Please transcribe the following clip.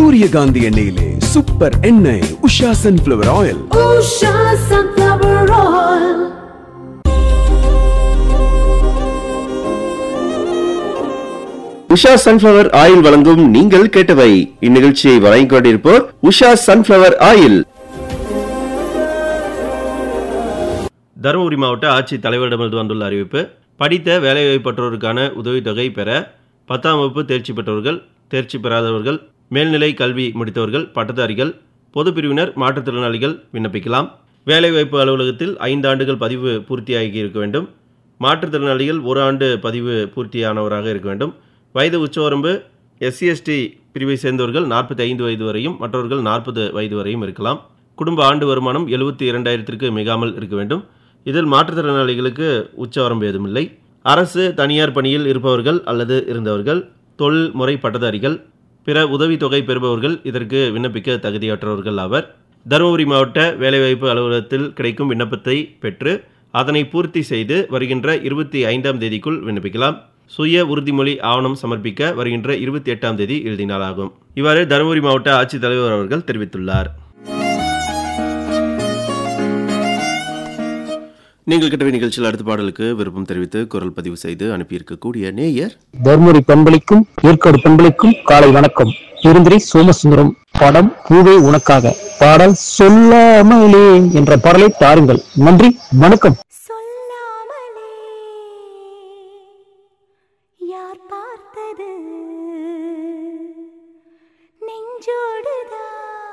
சூரியகாந்தி எண்ணெயிலே சூப்பர் எண்ணெய் Usha sunflower oil Usha Sunflower Oil. Usha sunflower oil வழங்கும் நீங்கள் கேட்டவை இந்நிகழ்ச்சியை வழங்கிக் கொண்டிருப்போர் உஷா சன்ஃபிளவர் ஆயில் தருமபுரி மாவட்ட ஆட்சித் தலைவரிடமிருந்து வந்துள்ள அறிவிப்பு படித்த வேலைவாய்ப்பற்றோருக்கான உதவித்தொகை பெற பத்தாம் வகுப்பு தேர்ச்சி பெற்றவர்கள் தேர்ச்சி பெறாதவர்கள் மேல்நிலை கல்வி முடித்தவர்கள் பட்டதாரிகள் பொது பிரிவினர் மாற்றுத்திறனாளிகள் விண்ணப்பிக்கலாம் வேலைவாய்ப்பு அலுவலகத்தில் ஐந்து ஆண்டுகள் பதிவு பூர்த்தியாகி இருக்க வேண்டும் மாற்றுத்திறனாளிகள் ஒரு ஆண்டு பதிவு பூர்த்தியானவராக இருக்க வேண்டும் வயது உச்சவரம்பு எஸ்சி எஸ்டி பிரிவை சேர்ந்தவர்கள் நாற்பத்தி ஐந்து வயது வரையும் மற்றவர்கள் நாற்பது வயது வரையும் இருக்கலாம் குடும்ப ஆண்டு வருமானம் எழுபத்தி இரண்டாயிரத்திற்கு மிகாமல் இருக்க வேண்டும் இதில் மாற்றுத்திறனாளிகளுக்கு உச்சவரம்பு ஏதுமில்லை அரசு தனியார் பணியில் இருப்பவர்கள் அல்லது இருந்தவர்கள் தொழில் முறை பட்டதாரிகள் பிற உதவித்தொகை பெறுபவர்கள் இதற்கு விண்ணப்பிக்க தகுதியற்றவர்கள் ஆவர் தருமபுரி மாவட்ட வேலைவாய்ப்பு அலுவலகத்தில் கிடைக்கும் விண்ணப்பத்தை பெற்று அதனை பூர்த்தி செய்து வருகின்ற இருபத்தி ஐந்தாம் தேதிக்குள் விண்ணப்பிக்கலாம் சுய உறுதிமொழி ஆவணம் சமர்ப்பிக்க வருகின்ற இருபத்தி எட்டாம் தேதி இறுதி நாளாகும் இவ்வாறு தருமபுரி மாவட்ட ஆட்சித்தலைவர் அவர்கள் தெரிவித்துள்ளார் நீங்கள் கிட்டவே நிகழ்ச்சியில் அடுத்த பாடலுக்கு விருப்பம் தெரிவித்து குரல் பதிவு செய்து அனுப்பியிருக்கக்கூடிய நேயர் தர்மபுரி பண்பளிக்கும் ஏற்காடு பண்பளிக்கும் காலை வணக்கம் இருந்திரி சோமசுந்தரம் படம் பூவே உனக்காக பாடல் சொல்லாமலே என்ற பாடலை தாருங்கள் நன்றி வணக்கம்